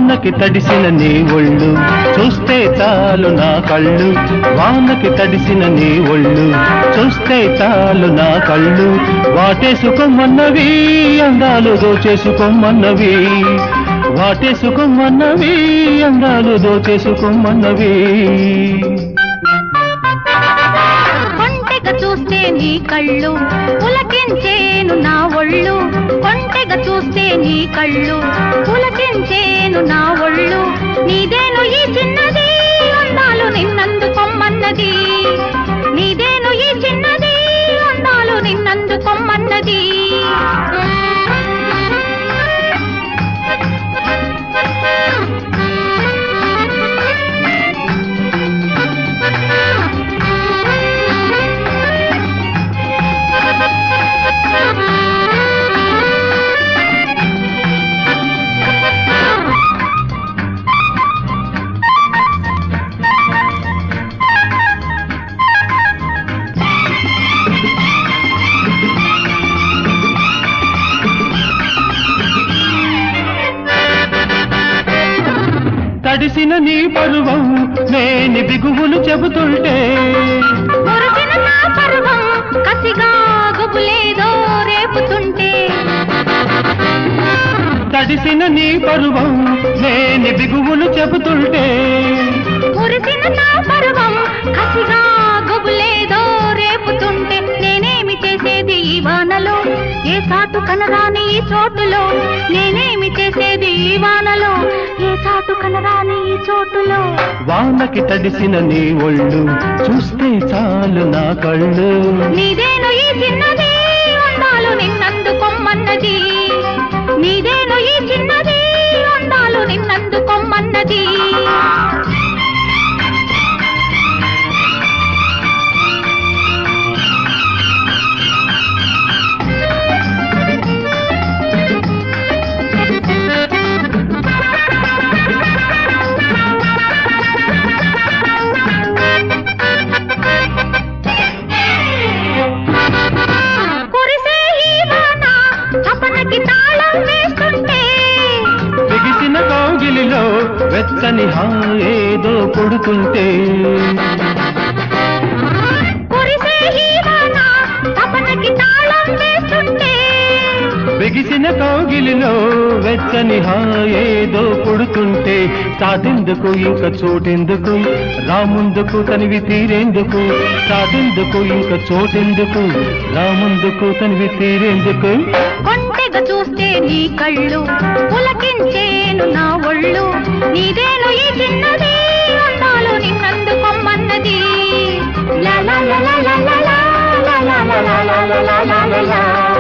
వానకి తడిసిన నీ ఒళ్ళు చూస్తే చాలు నా కళ్ళు వానకి తడిసిన నీ ఒళ్ళు చూస్తే చాలు నా కళ్ళు వాటేసుకోమన్నవి అందాలు దోచేసుకోమన్నవి వాటేసుకోమన్నవి అందాలు దోచేసుకోమన్నవి కొంటెగ చూస్తే నీ కళ్ళు పులకించేను నా ఒళ్ళు కొంటెగ చూస్తే నీ కళ్ళు పులకించేను నా ఒళ్ళు నీదేను ఈ చిన్నది అందాలు నిన్నందుకొమ్మన్నది నీదేను ఈ చిన్నది అందాలు నిన్నందుకొమ్మన్నది తడిసిన నీ పరువం నేని బిగువులు చెబుతుంటే మురిసిన నా పర్వం కసిగా గుబులేదో రేపుతుంటే తడిసిన నీ పరువం నేని బిగువులు చెబుతుంటే మురిసిన నా పర్వం కసిగా గుబులేదో రేపుతుంటే నేనేమి చేసేది ఈ వానలో ఏ చాటు కనరాని ఈ చోటులో నేనేమి చేసేది ఈ వానలో ఏ చాటు కనరాని ఈ చోటులో వానకి తడిసిన నీ ఒళ్ళు చూస్తే చాలు నా కళ్ళు నీదేను ఈ చిన్నది అందాలు నిన్నందుకొమ్మన్నది నీదేను ఈ చిన్నది అందాలు నిన్నందుకొమ్మన్నది కురిసే ఈ వాన తపనకి తాళం వేస్తుంటే బిగిసిన కౌగిలిలో వెచ్చని హాయేదో కొడుతుంటే కురిసే ఈ వాన తపనకి తాళం వేస్తుంటే బిగిసిన కౌగిలిలో వెచ్చని హాయేదో కొడుతుంటే సాటెందుకు ఇంక చోటెందుకు రాముందుకు తనివి తీరేందుకు సాటెందుకు ఇంక చోటెందుకు రాముందుకు తనివి తీరేందుకు కొంటెగ చూస్తే నీ కళ్ళు పులకించేను నా ఒళ్ళు నీదేను ఈ చిన్నది అందాలు నిన్నందుకొమ్మన్నది లా లా లా లా లా లా లా లా లా లా లా లా లా లా లా లా.